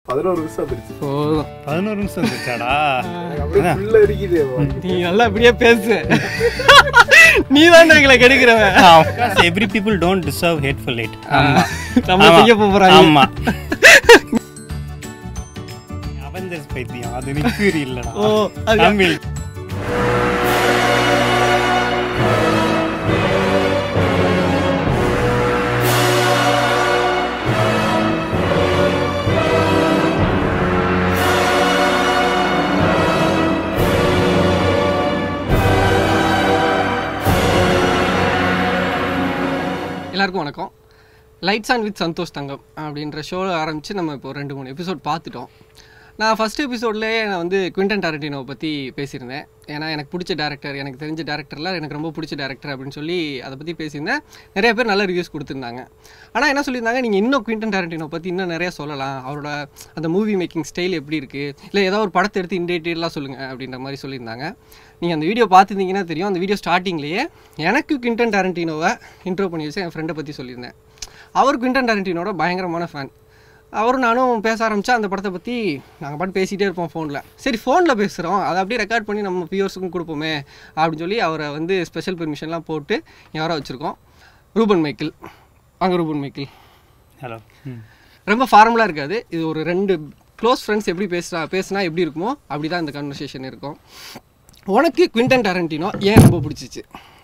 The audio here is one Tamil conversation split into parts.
பதினோரு நிமிஷம் வந்துருச்சு போதும் பதினோரு நிமிஷம் இருந்துச்சாடா எனக்கு அப்படியே ஃபுல்ல இருக்குது நீ நல்லா இப்படியே பேசு நீ தான் எங்களை கெடுக்கிறவன் every people don't deserve hateful eight நம்ம செய்ய போறாங்க ஆமா அவெஞ்சர்ஸ் பைத்தியம் அது நிக்யூரி இல்லடா ஓ அது தமிழ் எல்லாருக்கும் வணக்கம் lights and with Santhosh Thangam அப்படின்ற ஷோ ஆரம்பித்து நம்ம இப்போ ரெண்டு மூணு எபிசோட் பார்த்துட்டோம் நான் ஃபஸ்ட் எபிசோட்லேயே நான் வந்து குவிண்டன் டாரண்டினோவை பற்றி பேசியிருந்தேன் ஏன்னா எனக்கு பிடிச்ச டேரக்டர் எனக்கு தெரிஞ்ச டேரக்டரில் எனக்கு ரொம்ப பிடிச்ச டேரக்டர் அப்படின்னு சொல்லி அதை பற்றி பேசியிருந்தேன் நிறைய பேர் நல்ல ரிவ்யூஸ் கொடுத்துருந்தாங்க ஆனால் என்ன சொல்லியிருந்தாங்க நீங்கள் இன்னும் குவிண்டன் டாரண்டினோ பற்றி இன்னும் நிறைய சொல்லலாம் அவரோட அந்த மூவி மேக்கிங் ஸ்டைல் எப்படி இருக்குது இல்லை ஏதாவது ஒரு படத்தை எடுத்து இன் டீட்டெயிலாக சொல்லுங்கள் அப்படின்ற மாதிரி சொல்லியிருந்தாங்க நீங்கள் அந்த வீடியோ பார்த்துருந்தீங்கன்னா தெரியும் அந்த வீடியோ ஸ்டார்டிங்லேயே எனக்கு குவிண்டன் டாரண்டினோவை இன்ட்ரோ பண்ணி வச்சு என் ஃப்ரெண்டை பற்றி சொல்லியிருந்தேன் அவர் குவிண்டன் டாரண்டினோட பயங்கரமான ஃபேன் அவரும் நானும் பேச ஆரம்பித்தா அந்த படத்தை பற்றி நாங்கள் பாட்டு பேசிகிட்டே இருப்போம் ஃபோனில் சரி ஃபோனில் பேசுகிறோம் அதை அப்படியே ரெக்கார்ட் பண்ணி நம்ம வியூவர்ஸுக்கும் கொடுப்போமே அப்படின்னு சொல்லி அவரை வந்து ஸ்பெஷல் பெர்மிஷன்லாம் போட்டு யாரோ வச்சுருக்கோம் ரூபன் மைக்கிள் வாங்க ரூபன் மைக்கிள் ஹலோ ரொம்ப ஃபார்மலாக இருக்காது இது ஒரு ரெண்டு க்ளோஸ் ஃப்ரெண்ட்ஸ் எப்படி பேசுகிறா பேசுனா எப்படி இருக்குமோ அப்படி தான் இந்த கன்வர்சேஷன் இருக்கும் உனக்கு குவிண்டன் டாரண்டினோ ஏன் ரொம்ப பிடிச்சிச்சு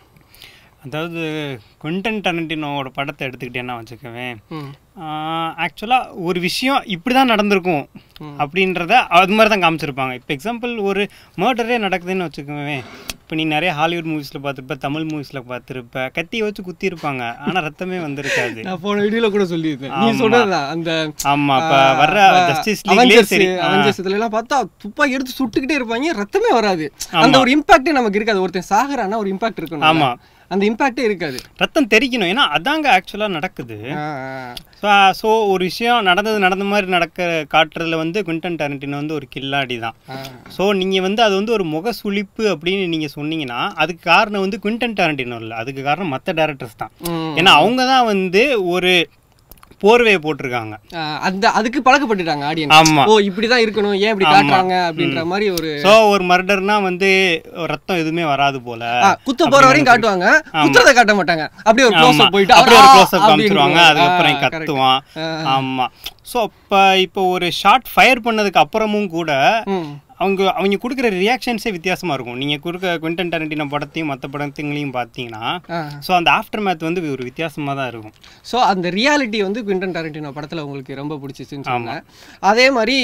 அதாவது குவிண்டன் டரண்டினோட படத்தை எடுத்துக்கிட்டேன்னா வச்சுக்கவேன் ம் ஆக்சுவலாக ஒரு விஷயம் இப்படி தான் நடந்திருக்கும் அப்படின்றத அது மாதிரி தான் காமிச்சிருப்பாங்க இப்போ எக்ஸாம்பிள் ஒரு மர்டரே நடக்குதுன்னு வச்சுக்கோவேன் இப்போ நீ நிறைய ஹாலிவுட் மூவிஸில் பார்த்துருப்ப தமிழ் மூவிஸில் பார்த்துருப்ப கத்தியை வச்சு குத்திருப்பாங்க ஆனால் ரத்தமே வந்திருக்காது நான் போன வீடியோவில் கூட சொல்லியிருந்தேன் நீ ஆமா. சொல்கிறதா அந்த ஆமா இப்போ வர்ற ஜஸ்டிஸ் லீக்லேயே அவெஞ்சர்ஸ் சரி ஆ. அவெஞ்சர்ஸ் இதுல எல்லாம் பார்த்தா துப்பாக்கி எடுத்து சுட்டுக்கிட்டே இருப்பாங்க ரத்தமே வராது அந்த ஒரு இம்பாக்டே நமக்கு இருக்காது ஒருத்தன் சாகுறானா ஒரு இம்பாக்ட் இருக்கணும் ஆமா. அந்த இம்பாக்டே இருக்காது ரத்தம் தெரிக்கணும் ஏன்னா அதாங்க ஆக்சுவலாக நடக்குது ஆ, ஆ. ஸோ ஸோ ஒரு விஷயம் நடந்தது நடந்த மாதிரி நடக்க காட்டுறதுல வந்து குவிண்டன் டேரண்டினோ வந்து ஒரு கில்லாடி தான் ஆ. ஸோ நீங்கள் வந்து அது வந்து ஒரு முக சுளிப்பு அப்படின்னு நீங்கள் சொன்னீங்கன்னா அதுக்கு காரணம் வந்து குவிண்டன் டேரண்டினோ இல்லை அதுக்கு காரணம் மற்ற டேரக்டர்ஸ் தான் ம். ஏன்னா அவங்க தான் வந்து ஒரு போர்வையை போட்டிருக்காங்க ஆ, அந்த அதுக்கு பழக்கப்பட்டுட்டாங்க ஆடியன்ஸ் ஆமா. ஓ இப்படிதான் இருக்கணும் ஏன் இப்படி காட்டுறாங்க அப்படின்ற மாதிரி ஒரு ஸோ ஒரு மர்டர்னா வந்து ரத்தம் எதுவுமே வராது போல ஆ, குத்த போற வரையும் காட்டுவாங்க குத்துறத காட்ட மாட்டாங்க அப்படியே ஒரு க்ளோஸ் ஆமா. போயிட்டு அப்படியே ஒரு ஆ, க்ளோஸ் அப் அப்படின்னு காமிச்சிருவாங்க இருக்கும். அதுக்கப்புறம் ஆ, correct. கத்துவான் ஆ. ஆமா ஸோ இப்போ இப்போ ஒரு ஷாட் ஃபயர் பண்ணதுக்கு அப்புறமும் கூட ம். அவங்க அவங்க கொடுக்குற ரியாக்ஷன்ஸே வித்தியாசமா இருக்கும் நீங்க கொடுக்க குவிண்டன் டரண்டினோ படத்தையும் மற்ற படத்தையும் பார்த்தீங்கன்னா ஆ. ஸோ அந்த ஆஃப்டர் மேத் வந்து ஒரு வித்தியாசமா தான் இருக்கும் ஸோ அந்த ரியாலிட்டி வந்து குவிண்டன் டாரண்டினோ படத்தில் உங்களுக்கு ரொம்ப பிடிச்சிச்சுன்னு சொன்னேன் அதே மாதிரி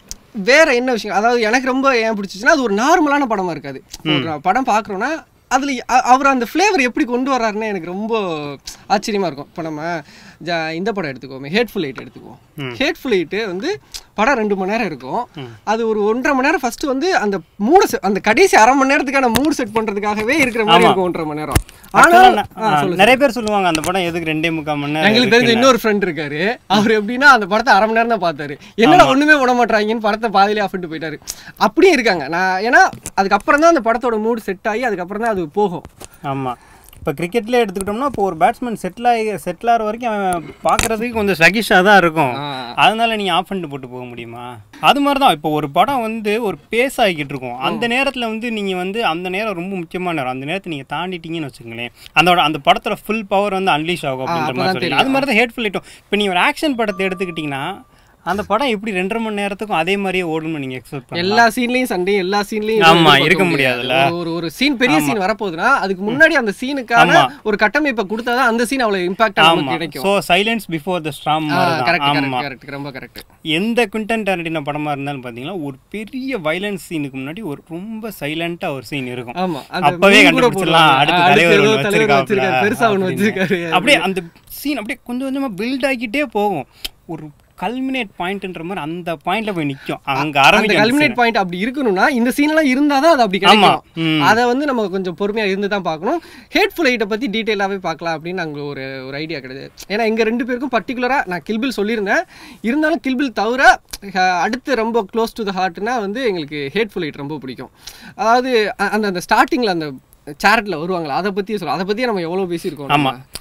வேற என்ன விஷயம் அதாவது எனக்கு ரொம்ப ஏன் பிடிச்சிச்சுன்னா அது ஒரு நார்மலான படமா இருக்காது ஒரு படம் பார்க்குறோன்னா அதில் அவர் அந்த ஃப்ளேவர் எப்படி கொண்டு வர்றாருன்னு எனக்கு ரொம்ப ஆச்சரியமா இருக்கும் இப்போ நம்ம ஜ- இந்த படம் எடுத்துக்கோமே ஹேட்ஃபுல் எயிட் எடுத்துக்குவோம் ஹேட்ஃபுல் எயிட்டு வந்து படம் ரெண்டு மணி நேரம் இருக்கும் அது ஒரு ஒன்றரை மணி நேரம் ஃபர்ஸ்ட் வந்து அந்த மூணு set- அந்த கடைசி அரை மணி நேரத்துக்கான மூடு செட் பண்றதுக்காகவே இருக்கிற மாதிரி இருக்கும் ஒன்றரை மணி நேரம் ஆனால் Actually, நான்- நிறைய பேர் சொல்லுவாங்க அந்த படம் எதுக்கு ரெண்டே முக்கால் மணி நேரம் எங்களுக்கு தெரிஞ்ச இன்னொரு ஃப்ரெண்ட் இருக்காரு அவர் எப்படின்னா அந்த படத்தை அரை மணி நேரம் தான் பார்த்தாரு என்னடா ஒண்ணுமே விட மாட்டாங்கன்னு படத்தை பாதியிலே ஆஃப் பண்ணிட்டு போயிட்டாரு அப்படியே இருக்காங்க நான் ஏன்னா அதுக்கப்புறம் தான் அந்த படத்தோட மூடு செட் ஆகி அதுக்கப்புறம் தான் அது போகும் ஆமா இப்போ கிரிக்கெட்ல எடுத்துக்கிட்டோம்னா இப்போ ஒரு பேட்ஸ்மேன் செட்டில் ஆகி செட்டில் ஆகிற வரைக்கும் அவன் பார்க்கறதுக்கு கொஞ்சம் சகிஷாக தான் இருக்கும் அதனால நீங்கள் ஆஃப் பண்ணிட்டு போட்டு போக முடியுமா அது மாதிரி தான் இப்போ ஒரு படம் வந்து ஒரு பேஸ் ஆகிக்கிட்டு இருக்கும் அந்த நேரத்தில் வந்து நீங்கள் வந்து அந்த நேரம் ரொம்ப முக்கியமான நேரம் அந்த நேரத்தை நீங்கள் தாண்டிட்டீங்கன்னு வச்சுங்களேன் அதோட அந்த படத்தோட ஃபுல் பவர் வந்து அன்லீஷ் ஆகும் அப்படின்ற மாதிரி சொல்லி அது மாதிரி தான் ஹேட்ஃபுல் ஐட்டம் இப்போ நீங்கள் ஒரு ஆக்ஷன் படத்தை எடுத்துக்கிட்டிங்கன்னா அந்த படம் எப்படி ரெண்டரை மணி நேரத்துக்கும் அதே மாதிரியே ஓடணும்னு நீங்கள் எக்ஸ்பெக்ட் பண்ணலாம் எல்லா சீன்லயும் சண்டே எல்லா சீன்லயும் ஆமா, இருக்க முடியாதுல்ல. ஒரு ஒரு சீன் பெரிய சீன் வரப்போகுதுன்னா அதுக்கு முன்னாடி அந்த சீனுக்கான ஆமா. ஒரு கட்டமைப்பை கொடுத்தாதான் அந்த சீன் அவ்வளவு இம்பாக்ட் ஆமா நமக்கு கிடைக்கும் so silence before the storm correct ஆமா கரெக்ட் கரெக்ட் ரொம்ப கரெக்ட் எந்த குவிண்டன் டேரண்டினோ படமா இருந்தாலும் பாத்தீங்கன்னா ஒரு பெரிய வைலன்ஸ் சீனுக்கு முன்னாடி ஒரு ரொம்ப சைலண்டா ஒரு சீன் இருக்கும் ஆமா அந்த அப்பவே meme கூட கண்டுபிடிச்சிடலாம் போடுவாங்க. அடுத்த ஆ, தலைவர் ஏதோ ஒண்ணு தலைவர் வச்சிருக்காப்புல வச்சிருக்காரு, பெருசா ஒண்ணு அப்படின்னு. வச்சிருக்காரு அப்படியே அந்த சீன் அப்படியே கொஞ்சம் கொஞ்சமா பில்ட் ஆகிட்டே போகும் ஒரு கல்மினேட் பாயிண்ட்ன்ற மாதிரி அந்த பாயிண்ட்ல போய் நிக்கும் அங்க அந்த ஆரம்பிக்கும் கல்மினேட் பாயிண்ட் அப்படி இருக்கணும்னா இந்த சீன்லாம் இருந்தாதான் அது அப்படி ஆமா. கிடைக்கும் ம். அதை வந்து நம்ம கொஞ்சம் பொறுமையா இருந்து தான் பார்க்கணும் ஹேட்ஃபுல் ஐட்டை பத்தி டீட்டெயிலாவே பார்க்கலாம் அப்படின்னு நாங்கள் ஒரு ஒரு ஐடியா கிடையாது ஏன்னா எங்க ரெண்டு பேருக்கும் பர்டிகுலரா நான் கில்பில் சொல்லியிருந்தேன் இருந்தாலும் கில்பில் தவிர அஹ், அடுத்து ரொம்ப க்ளோஸ் டு த ஹார்ட்னா வந்து எங்களுக்கு ஹேட்ஃபுல் ஐட் ரொம்ப பிடிக்கும் அதாவது அ- அந்த அந்த ஸ்டார்டிங்ல அந்த சேரட்ல வருவாங்களா அதை பத்தி சொல்ல அதை பத்தியே நம்ம எவ்வளவு பேசியிருக்கோம் ஆமா நம்ம.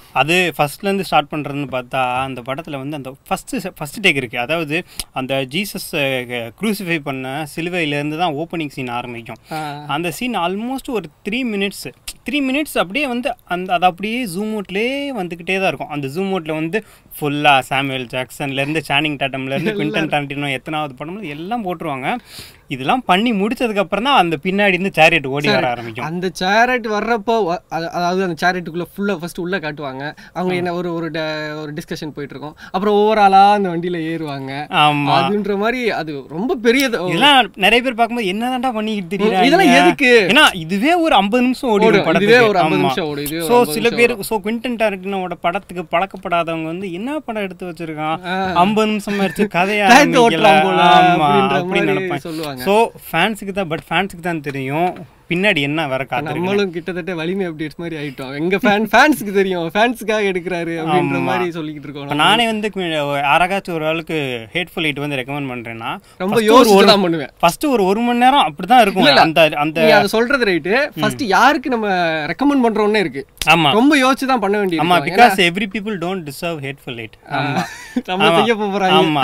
அது ஃபர்ஸ்ட்லேருந்து ஸ்டார்ட் பண்ணுறதுன்னு பார்த்தா அந்த படத்தில் வந்து அந்த ஃபஸ்ட்டு ஃபஸ்ட் டேக் இருக்குது அதாவது அந்த ஜீசஸ் க்ரூசிஃபை பண்ண சிலுவையிலேருந்து தான் ஓப்பனிங் சீன் ஆரம்பிக்கும் அந்த சீன் ஆல்மோஸ்ட் ஒரு த்ரீ மினிட்ஸ் த்ரீ மினிட்ஸ் அப்படியே வந்து அந்த அது அப்படியே ஜூம் அவுட்லேயே வந்துக்கிட்டே தான் இருக்கும் அந்த ஜூம் அவுட்டில் வந்து ஃபுல்லாக சாமுவேல் ஜாக்சன்லேருந்து சானிங் டாட்டம்லேருந்து குவிண்டன் டாண்டினோ எத்தனாவது படம் எல்லாம் போட்டுருவாங்க இதெல்லாம் பண்ணி முடிச்சதுக்கப்புறம் தான் அந்த பின்னாடி இருந்து சேரியட் ஓடி வர ஆரம்பிக்கும் அந்த சேரட் வர்றப்போ வ- அத- அதாவது அந்த சேரட்டுக்குள்ள ஃபுல்லா ஃபர்ஸ்ட் உள்ள காட்டுவாங்க அவங்க என்ன ஒரு ஒரு ட- ஒரு டிஸ்கஷன் போயிட்டு இருக்கும் அப்புறம் ஓவராலா அந்த வண்டியில ஏறுவாங்க ஆமா அதுன்ற மாதிரி அது ரொம்ப பெரியது இதெல்லாம் நிறைய பேர் பார்க்கும்போது என்னதான்டா பண்ணிக்கிட்டு தெரியுறாங்க இதெல்லாம் எதுக்கு ஏன்னா இதுவே ஒரு ஐம்பது நிமிஷம் ஓடி ஓடும். இதுவே ஒரு 50 நிமிஷம் ஓடும். இதுவே ஒரு ஸோ 50 சில பேர் ஸோ குவிண்டன் டாரண்டினோட படத்துக்கு பழக்கப்படாதவங்க வந்து என்ன படம் எடுத்து வச்சிருக்கான் ஐம்பது நிமிஷம் ஆயிடுச்சு கதையா டயத்தை ஓட்டலாம் போல அப்படின்ற அப்படி மாதிரி நினைப்பேன் சொல்லுவாங்க. ஸோ ஃபேன்ஸுக்கு தான் பட் ஃபேன்ஸுக்கு தான் தெரியும் பின்னாடி என்ன வர காத்திருக்கு நம்மளும் கிட்டத்தட்ட வலிமை அப்டேட்ஸ் மாதிரி ஆயிட்டோம் எங்க ஃபேன் ஃபேன்ஸ்க்கு தெரியும் ஃபேன்ஸுக்காக எடுக்கிறாரு அப்படின்ற மாதிரி சொல்லிக்கிட்டு இருக்கோம் இப்போ நானே வந்து கு- யாராச்சும் ஒரு ஆளுக்கு ஹேட்ஃபுல் எயிட் வந்து ரெக்கமெண்ட் பண்றேன்னா ரொம்ப first ஒரு யோசிச்சு ஒரு தான் பண்ணுவேன் ஃபர்ஸ்ட் ஒரு ஒரு மணி நேரம் அப்படிதான் இருக்கும் அந்த அந்த நீ அதை சொல்றது ரைட்டு ஃபர்ஸ்ட் யாருக்கு நம்ம ரெக்கமெண்ட் பண்றோம்னே இருக்கு ஆமா ரொம்ப யோசிச்சு தான் பண்ண வேண்டியது ஆமா இருக்கும். Because every people don't deserve hateful hate ஆமா நம்ம செய்ய போறாங்க ஆமா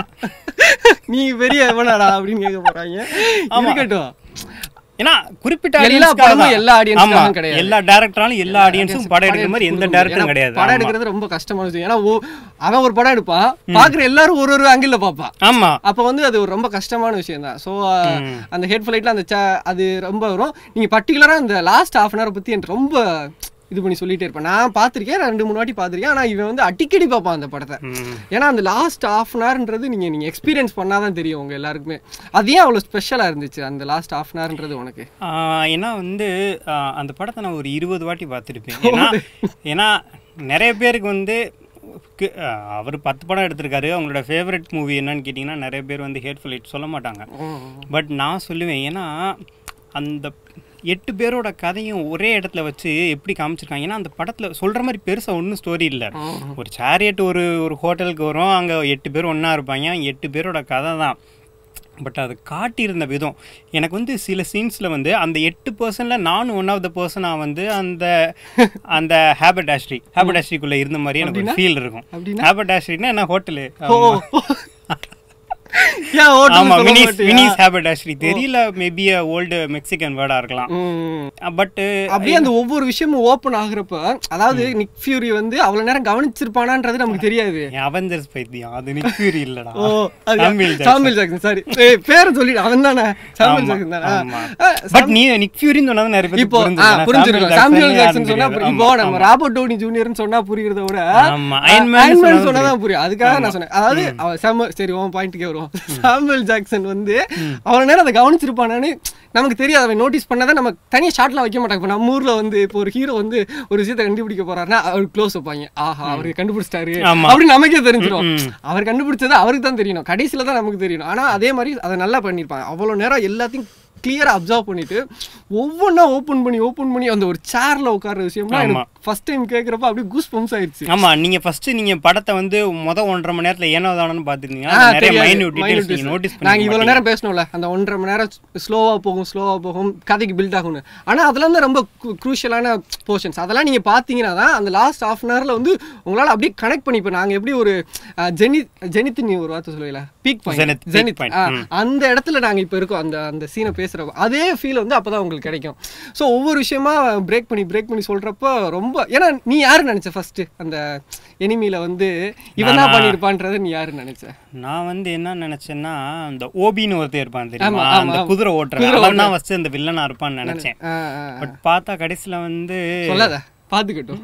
நீ பெரிய எவனாடா அப்படின்னு கேட்க போறாங்க இருக்கட்டும் ஏன்னா குறிப்பிட்ட எல்லா audience-க்காக படமும் தான். எல்லா audience-க்காகவும் ஆமா, கிடையாது. எல்லா டேரக்டராலும் எல்லா ஆடியன்ஸும் படம் எடுக்கிற மாதிரி எந்த டேரக்டரும் ஏன்னா கிடையாது படம் ஆமா. எடுக்கிறது ரொம்ப கஷ்டமான விஷயம் ஏன்னா ஓ- அவன் ஒரு படம் எடுப்பான் பாக்குற எல்லாரும் ஒரு ஒரு ஆங்கிள் பார்ப்பான் ஆமா அப்போ வந்து அது ஒரு ரொம்ப கஷ்டமான விஷயம் தான் ஸோ அந்த ஹெட் ஃபிளைட்ல அந்த cha- அது ரொம்ப வரும் நீங்க பர்டிகுலரா அந்த லாஸ்ட் ஹாஃப் அன் ஹவர் பத்தி எனக்கு ரொம்ப இது பண்ணி சொல்லிட்டே இருப்பேன் நான் பார்த்திருக்கேன் ரெண்டு மூணு வாட்டி பார்த்திருக்கேன் ஆனா இவன் வந்து அடிக்கடி பார்ப்பான் அந்த படத்தை ம். ஏன்னா அந்த லாஸ்ட் ஹாஃப் அன் ஹவர்ன்றது நீங்க நீங்க எக்ஸ்பீரியன்ஸ் பண்ணாதான் தெரியும் உங்க எல்லாருக்குமே அது ஏன் அவ்வளவு ஸ்பெஷலா இருந்துச்சு அந்த லாஸ்ட் ஹாஃப் அன் ஹவர்ன்றது உனக்கு ஆஹ் ஏன்னா வந்து ஆஹ் அந்த படத்தை நான் ஒரு இருபது வாட்டி பார்த்துருப்பேன் ஏன்னா ஏன்னா நிறைய பேருக்கு வந்து கு- ஆஹ் அவர் பத்து படம் எடுத்திருக்காரு அவங்களோட ஃபேவரட் மூவி என்னன்னு கேட்டிங்கன்னா நிறைய பேர் வந்து ஹேட்ஃபுல் ஹிட் சொல்ல மாட்டாங்க பட் நான் சொல்லுவேன் ஏன்னா அந்த எட்டு பேரோட கதையும் ஒரே இடத்துல வச்சு எப்படி காமிச்சிருக்காங்க ஏன்னா அந்த படத்தில் சொல்கிற மாதிரி பெருசாக ஒன்றும் ஸ்டோரி இல்லை ஒரு சேரியட் ஒரு ஒரு ஹோட்டலுக்கு வரும் அங்கே எட்டு பேர் ஒன்றா இருப்பாங்க எட்டு பேரோட கதை தான் பட் அது காட்டியிருந்த விதம் எனக்கு வந்து சில சீன்ஸில் வந்து அந்த எட்டு பர்சனில் நானும் ஒன் ஆஃப் த பர்சனாக வந்து அந்த அந்த ஹேபட் ஆஸ்ட்ரி ஹேபட் ஆஸ்ட்ரிக்குள்ளே இருந்த மாதிரி எனக்கு ஒரு ஃபீல் இருக்கும் அப்படின்னா? ஹேபட் ஆஸ்ட்ரினா என்ன ஹோட்டலு ஏன் hotel ஆமா சொல்ல மினிஸ் மாட்டியா? மினிஸ் ஹேபட் ஆக்சுவலி தெரியல மேபி ஓல்டு மெக்சிகன் வேர்டா இருக்கலாம் ம். பட் அப்படியே அந்த ஒவ்வொரு விஷயமும் ஓப்பன் ஆகுறப்ப அதாவது நிக் ஃபியூரி வந்து அவ்வளவு நேரம் கவனிச்சிருப்பானான்றது நமக்கு தெரியாது அவெஞ்சர்ஸ் பைத்தியம் அது நிக் ஃபியூரி இல்லடா ஓ அது Samuel Jackson. Samuel Jackson sorry ஏய் பேரை சொல்லிடு அவன் தானே சாமுவேல் ஜாக்சன் தானே ஆமா. ஆ, பட் நீ நிக் ஃபியூரின்னு சொன்னா நிறைய பேருக்கு இப்போ ஆ, புரிஞ்சுது. புரிஞ்சிருக்கும் சாமுவேல் சாமுவேல் ஜாக்சன் ஜாக்சன் சொன்னா யாருன்னு புரியும். இப்போ தெரியாது. நம்ம ராபர்ட் டோனி ஜூனியர்னு சொன்னா புரியுறத விட ஆமா. ஆ, Iron Man Iron Man சொன்னா சொன்னா தான் புரியும் அதுக்காக நான் சொன்னேன் அதாவது அவன் சாமு சரி உன் பாயிண்ட்டுக்கே வருவோம் சாமுவேல் ஜாக்சன் வந்து அவ்வளவு நேரம் அதை கவனிச்சிருப்பானு நமக்கு தெரியாது அவன் நோட்டீஸ் பண்ணாதான் நம்ம தனியா ஷாட்லாம் வைக்க மாட்டாங்க இப்போ நம்ம ஊர்ல வந்து இப்போ ஒரு ஹீரோ வந்து ஒரு விஷயத்தை கண்டுபிடிக்க போறாருன்னா அவர் க்ளோஸ் வைப்பாங்க ஆஹா அவரு கண்டுபிடிச்சிட்டாரு ஆமா. அப்படின்னு நமக்கே தெரிஞ்சிடும் ம். அவர் கண்டுபிடிச்சது அவருக்கு தான் தெரியணும் கடைசியில தான் நமக்கு தெரியணும் ஆனா அதே மாதிரி அதை நல்லா பண்ணியிருப்பாங்க அவ்வளவு நேரம் எல்லாத்தையும் கிளியரா அப்சர்வ் பண்ணிட்டு ஒவ்வொன்றா ஓப்பன் பண்ணி ஓப்பன் பண்ணி அந்த ஒரு சேர்ல உட்கார்ற விஷயம்லாம் ஆமா. எனக்கு ஃபர்ஸ்ட் டைம் கேட்குறப்ப அப்படியே கூஸ் பம்ஸ் ஆயிடுச்சு ஆமா நீங்க ஃபர்ஸ்ட் நீங்க படத்தை வந்து முத ஒன்றரை மணி நேரத்துல ஏனோ தானோன்னு ஆ, பாத்துருந்தீங்கன்னா நிறைய தெரியாது. மைன்யூட் Minute டீடைல்ஸ் நீங்க details. நோட்டீஸ் நாங்க இவ்வளவு பண்ணி நேரம் பேசணும்ல அந்த ஒன்றரை மணி நேரம் ஸ்லோவா போகும் ஸ்லோவா போகும் கதைக்கு பில்ட் ஆகும்னு ஆனா அதெல்லாம் தான் ரொம்ப குரூஷியலான போர்ஷன்ஸ் அதெல்லாம் நீங்க பாத்தீங்கன்னா தான் அந்த லாஸ்ட் ஹாஃப் அன் ஹவர்ல வந்து உங்களால அப்படியே கனெக்ட் பண்ணி இப்போ நாங்க எப்படி ஒரு அஹ், ஜெனி ஜெனித் நீ ஒரு வார்த்தை சொல்லுவீங்களா peak Zenith, point peak zenith point. ஆ, அந்த இடத்துல நாங்க இப்போ இருக்கோம் அந்த அந்த சீனை பேசுறப்ப அதே ஃபீல் வந்து அப்பதான் உங்களுக்கு கிடைக்கும் ஸோ ஒவ்வொரு விஷயமா பிரேக் பண்ணி பிரேக் பண்ணி சொல்றப்போ ரொம்ப ஏன்னா நீ யாரு நினைச்ச ஃபர்ஸ்ட் அந்த எனிமியில வந்து இவன் தான் பண்ணியிருப்பான்றதை நீ யாரு நினைச்ச நான் வந்து என்ன நினைச்சேன்னா அந்த ஓபின்னு ஒருத்தர் இருப்பான் தெரியுமா ஆமா, ஆமா, அந்த ஆமா. குதிரை ஓட்டுறவன் குதிரை அவன் தான் ஃபர்ஸ்ட் அந்த வில்லனா இருப்பான்னு நினைச்சேன் ஆ, ஆ, ஆ. பட் பார்த்தா கடைசியில வந்து சொல்லாத பாத்துக்கட்டும்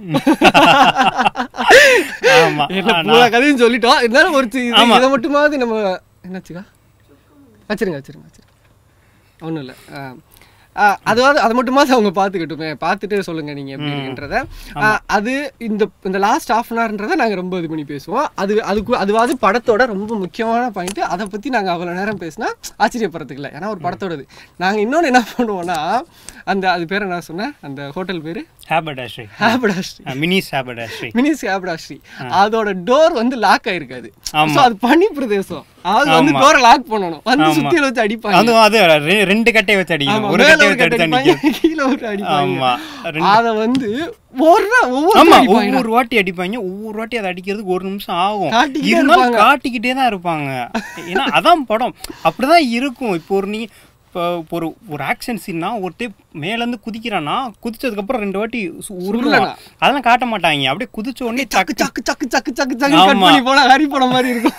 ஆமா என்ன பூரா கதையும் சொல்லிட்டோம் இருந்தாலும் ஒரு சி- இது- ஆமா. இதை மட்டுமாவது நம்ம என்னாச்சுக்கா வச்சிருங்க வச்சிருங்க வச்சிருங்க ஒன்றும் இல்லை அதாவது அதை மட்டுமாவது அவங்க பார்த்துக்கட்டுமே பார்த்துட்டு சொல்லுங்க நீங்க எப்படி இருக்குன்றத ஆ, அது இந்த இந்த லாஸ்ட் ஹாஃப் அன் ஹவர்ன்றதை நாங்கள் ரொம்ப இது பண்ணி பேசுவோம் அது அதுக்கு அதுவாது படத்தோட ரொம்ப முக்கியமான பாயிண்ட் அதை பத்தி நாங்க அவ்வளவு நேரம் பேசினா ஆச்சரியப்படுறதுக்கு இல்லை ஏன்னா ஒரு படத்தோடது நாங்க இன்னொன்று என்ன பண்ணுவோம்னா அந்த அது பேர் என்ன சொன்னேன் அந்த ஹோட்டல் பேரு ஹேபடாஸ்ரீ ஹேபடாஸ்ட்ரி மினிஸ் ஹேபடாஸ்ரீ மினிஸ் கேப்டாஸ்ட்ரி அதோட டோர் வந்து லாக் ஆயிருக்காது ஆமா. So, அது பனி பிரதேசம் அது வந்து ஆமா. டோரை லாக் பண்ணணும் வந்து ஆமா. சுத்தியில வச்சு அடிப்பாங்க அது அது ரெ- ரெண்டு கட்டையை வச்சு அடிக்கணும் ஆமா, ஒரு மேல வாட்டி ஒரு கட்டு எடுத்து அடிப்பாங்க, கீழே ஒரு அடிப்பாங்க ஆமா ரெண்டு அத வந்து ஒரு ஒவ்வொரு ஆமா அடிப்பாங்க ஒவ்வொரு வாட்டி அடிப்பாங்க ஒவ்வொரு வாட்டி அதை அடிக்கிறதுக்கு ஒரு நிமிஷம் ஆகும் காட்டிக்கிட்டே இருந்தாலும் இருப்பாங்க. காட்டிக்கிட்டே தான் இருப்பாங்க ஏன்னா அதான் படம் அப்படிதான் இருக்கும் இப்போ ஒரு நீ இப்போ ஒரு ஒரு ஆக்ஷன் சீன்னா ஒருத்தே மேலேருந்து குதிக்கிறான்னா குதிச்சதுக்கப்புறம் ரெண்டு வாட்டி சு- உருளுவான் உருளனா. அதெல்லாம் காட்ட மாட்டாங்க அப்படியே குதிச்ச உடனே சக்கு சக்கு சக்கு சக்கு சக்கு சக்கு கட் ஆமா. பண்ணி போனா ஹரி படம் மாதிரி இருக்கும்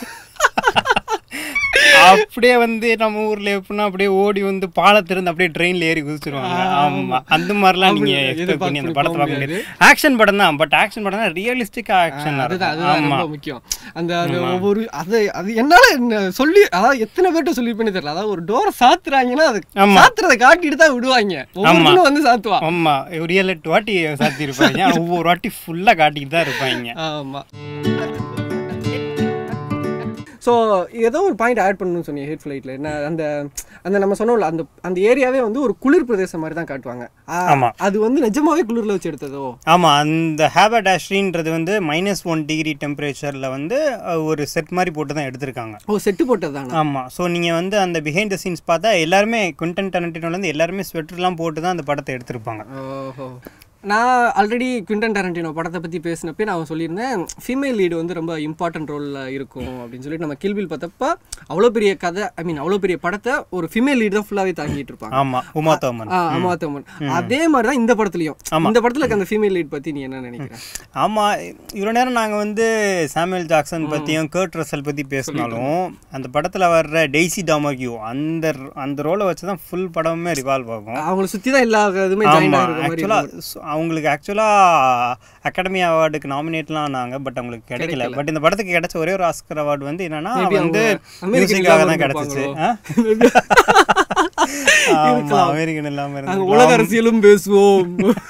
அப்படியே வந்து நம்ம ஊர்ல எப்படின்னா அப்படியே ஓடி வந்து பாலத்திலிருந்து அப்படியே ட்ரெயின்ல ஏறி குதிச்சிருவாங்க ஆமா அந்த மாதிரிலாம் நீங்க அப்படி எக்ஸ்பெக்ட் பண்ணி அந்த எதிர்பார்த்து படத்தை பார்க்க போக முடியாது ஆக்ஷன் படம் தான் பட் ஆக்ஷன் படம் தான் ரியலிஸ்டிக்கா ஆக்ஷன் அதுதான் அதுதான் ஆமா ரொம்ப முக்கியம் அந்த அது ஒவ்வொரு அது அது என்னால என்ன சொல்லி அதாவது எத்தனை பேர்ட்ட சொல்லிருப்பேன்னு தெரியல அதாவது ஒரு டோரை சாத்துறாங்கன்னா அது ஆமா. சாத்துறதை காட்டிட்டு தான் விடுவாங்க ஒவ்வொருத்தரும் வந்து சாத்துவா ஆமா ஒரு ஏழு எட்டு வாட்டி சாத்தி இருப்பாங்க ஆனா ஒவ்வொரு வாட்டி ஃபுல்லா காட்டிக்கிட்டு தான் இருப்பாங்க ஆமா ஸோ ஏதோ ஒரு பாயிண்ட் ஆட் பண்ணணும்னு சொன்னீங்க ஹெட் ஃப்ளைட்டில் என்ன அந்த அந்த நம்ம சொன்னோம்ல அந்த அந்த ஏரியாவே வந்து ஒரு குளிர் பிரதேசம் மாதிரி தான் காட்டுவாங்க ஆ, ஆமா. அது வந்து நிஜமாவே குளிர்ல வச்சு எடுத்ததோ ஆமா அந்த ஹேபட் ஆஷ்ரின்றது வந்து மைனஸ் ஒன் டிகிரி டெம்பரேச்சர்ல வந்து அஹ், ஒரு செட் மாதிரி போட்டு தான் எடுத்திருக்காங்க ஓ செட்டு போட்டது தானே ஆமா ஸோ நீங்க வந்து அந்த பிஹைண்ட் த சீன்ஸ் பார்த்தா எல்லாருமே குவிண்டன் டரண்டினோலேருந்து எல்லாருமே ஸ்வெட்டர்லாம் போட்டு தான் அந்த படத்தை எடுத்திருப்பாங்க ஓஹோ நான் ஆல்ரெடி குவிண்டன் டரண்டினோ படத்தை பற்றி பேசினப்பே நான் சொல்லியிருந்தேன் ஃபீமேல் லீடு வந்து ரொம்ப இம்பார்ட்டன்ட் ரோலில் இருக்கும் அப்படின்னு சொல்லிட்டு நம்ம கில்பில் பார்த்தப்ப அவ்வளோ பெரிய கதை ஐ மீன் அவ்வளோ பெரிய படத்தை ஒரு ஃபீமேல் லீடு தான் ஃபுல்லாகவே தாங்கிட்டு இருப்பாங்க ஆமா உமா தோமன் ஆ, அமாத்தம்மன் அதே மாதிரி தான் இந்த படத்துலையும் இந்த படத்துல இருக்க அந்த ஃபீமேல் லீட் பற்றி நீ என்ன நினைக்கிற ஆமா இவ்வளோ நேரம் நாங்க வந்து சாமுவேல் ஜாக்சன் பத்தியும் கர்ட் ரசல் பத்தி பேசினாலும் அந்த படத்துல வர்ற டெய்சி டாமர்கியூ அந்த அந்த ரோலை வச்சு தான் ஃபுல் படமுமே ரிவால்வ் ஆகும் அவங்கள சுற்றி தான் எல்லா இதுவுமே ஜாயின் ஆமா ஆகிருக்க மாதிரி ஆக்சுவலாக அவங்களுக்கு ஆக்சுவலா அகாடமி அவார்டுக்கு நாமினேட்லாம் ஆனாங்க பட் அவங்களுக்கு கிடைக்கல பட் இந்த படத்துக்கு கிடைச்ச ஒரே ஒரு ஆஸ்கர் அவார்டு வந்து என்னன்னா Maybe வந்து அவங்க அமெரிக்கன் மியூசிக்காக இல்லாம தான் கிடைச்சிச்சு இருந்திருப்பாங்களோ? ஆமா அமெரிக்கன் இல்லாம நாங்க இருந்து உலக அரசியலும் பேசுவோம்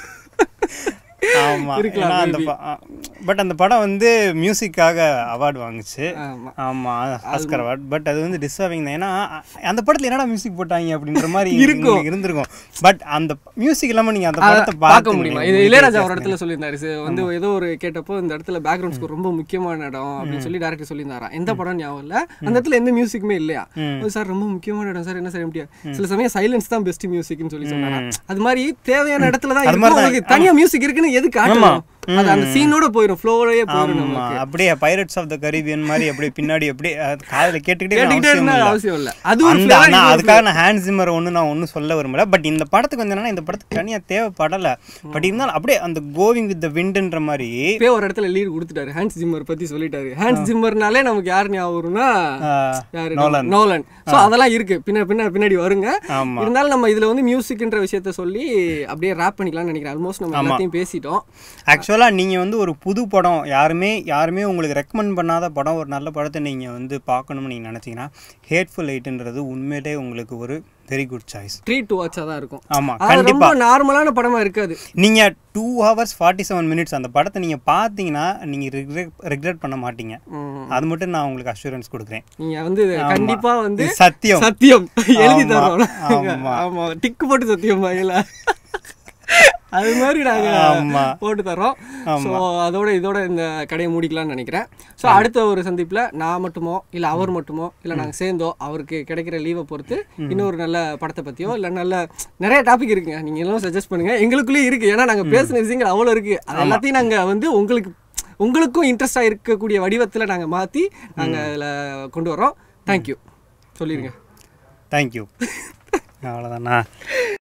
ஆமா இருக்கலாம், ஏன்னா அந்த பட் அந்த படம் வந்து மியூசிக்காக அவார்டு வாங்குச்சு ஆமா ஆமா ஆஸ்கர் அவார்ட் பட் அது வந்து டிஸ்டர்பிங் தான் ஏன்னா அ- அந்த படத்துல என்னடா மியூசிக் போட்டாங்க அப்படின்ற மாதிரி இருக்கும். உங்களுக்கு இருந்திருக்கும் பட் அந்த மியூசிக் இல்லாம நீங்க அந்த அத படத்தை பார்க்க பார்க்க முடியுமா இது இளையராஜா ஒரு இடத்துல சொல்லியிருந்தாரு சரி, வந்து ஏதோ ஒரு கேட்டப்போ இந்த இடத்துல பேக்ரவுண்ட் ஸ்கோர் ரொம்ப முக்கியமான இடம் அப்படின்னு சொல்லி டேரக்டர் சொல்லியிருந்தாராம் எந்த படம் ஞாபகம் இல்ல அந்த இடத்துல எந்த மியூசிக்குமே இல்லையா சார் ரொம்ப முக்கியமான இடம் சார் என்ன செய்ய முடியாது சில சமயம் சைலன்ஸ் தான் பெஸ்ட் மியூசிக்னு சொல்லி சொன்னாராம் அது மாதிரி தேவையான இடத்துல தான் இருக்கும் உங்களுக்கு தனியா மியூசிக் இருக்குன்னு எது காட்டணும் அது அந்த சீனோட போயிடும் ஃப்ளோரோயே போயிடும் ஆமா நமக்கு அப்படியே பைரட்ஸ் ஆஃப் த கரீபியன் மாதிரி அப்படியே பின்னாடி அப்படியே அது காதுல கேட்டுக்கிட்டே கேட்டுக்கிட்டே அவசியம் இருந்தா இல்ல. அவசியம் இல்ல அது ஒரு அந்த flavor, ஆனா இது ஒரு அதுக்காக நான் ஹேண்ட் ஜிம்மர் ஒன்று நான் ஒன்றும் சொல்ல விரும்பல பட் இந்த படத்துக்கு வந்து என்னன்னா இந்த படத்துக்கு தனியா தேவைப்படல பட் இருந்தாலும் அப்படியே அந்த கோவிங் வித் த விண்ட்ன்ற மாதிரி இப்பயே ஒரு இடத்துல லீட் கொடுத்துட்டாரு ஹேண்ட்ஸ் ஜிம்மர் பத்தி சொல்லிட்டாரு ஹேண்ட்ஸ் ஜிம்மர்னாலே நமக்கு யார் ஞாபகம் வரும்னா ஆஹ், யாரு நோலன். நோலன் சோ அதெல்லாம் இருக்கு பின்ன பின்ன பின்னாடி வருங்க ஆமா இருந்தாலும் நம்ம இதுல வந்து மியூசிக்ன்ற விஷயத்த சொல்லி அப்படியே ரேப் பண்ணிக்கலாம்னு நினைக்கிறேன் ஆல்மோஸ்ட் நம்ம எல்லாத்தையும் பேசிட்டோம் ஆக்சுவலா நீங்க வந்து ஒரு புது படம் யாருமே யாருமே உங்களுக்கு ரெக்கமெண்ட் பண்ணாத படம் ஒரு நல்ல படத்தை நீங்க வந்து பார்க்கணும்னு நீங்க நினைச்சீங்கன்னா ஹேட்ஃபுல் எயிட்ன்றது உண்மையிலே உங்களுக்கு ஒரு very good choice treat to வாட்சா தான் இருக்கும் ஆமா அது கண்டிப்பா ரொம்ப நார்மலான படமா இருக்காது நீங்க two hours forty seven minutes அந்த படத்தை நீங்க பார்த்தீங்கன்னா நீங்க ரெக்ரெட் பண்ண மாட்டீங்க ம். அது மட்டும் நான் உங்களுக்கு அஷூரன்ஸ் கொடுக்குறேன் நீங்க வந்து கண்டிப்பா வந்து இது சத்தியம் சத்தியம் எழுதி ஆமா, தரோம் ஆமா. ஆமா டிக்கு போட்டு சத்தியம் வாங்கல அது மாதிரி நாங்க ஆமா. போட்டு தரோம் ஸோ அதோட இதோட இந்த கடையை மூடிக்கலாம்னு நினைக்கிறேன் ஸோ அடுத்த ஒரு சந்திப்புல நான் மட்டுமோ இல்ல அவர் மட்டுமோ இல்ல நாங்க சேர்ந்தோ அவருக்கு கிடைக்கிற லீவை பொறுத்து இன்னொரு நல்ல படத்தை பத்தியோ இல்ல நல்ல நிறைய டாபிக் இருக்குங்க நீங்க எல்லாம் சஜஸ்ட் பண்ணுங்க எங்களுக்குள்ளேயே இருக்கு ஏன்னா நாங்க பேசின விஷயங்கள் அவ்வளோ இருக்கு அது எல்லாத்தையும் நாங்க வந்து உங்களுக்கு உங்களுக்கும் இன்ட்ரெஸ்டாக இருக்கக்கூடிய வடிவத்துல நாங்க மாத்தி நாங்க இதுல கொண்டு வரோம் தேங்க்யூ சொல்லிருங்க தேங்க்யூ அவ்வளோதானா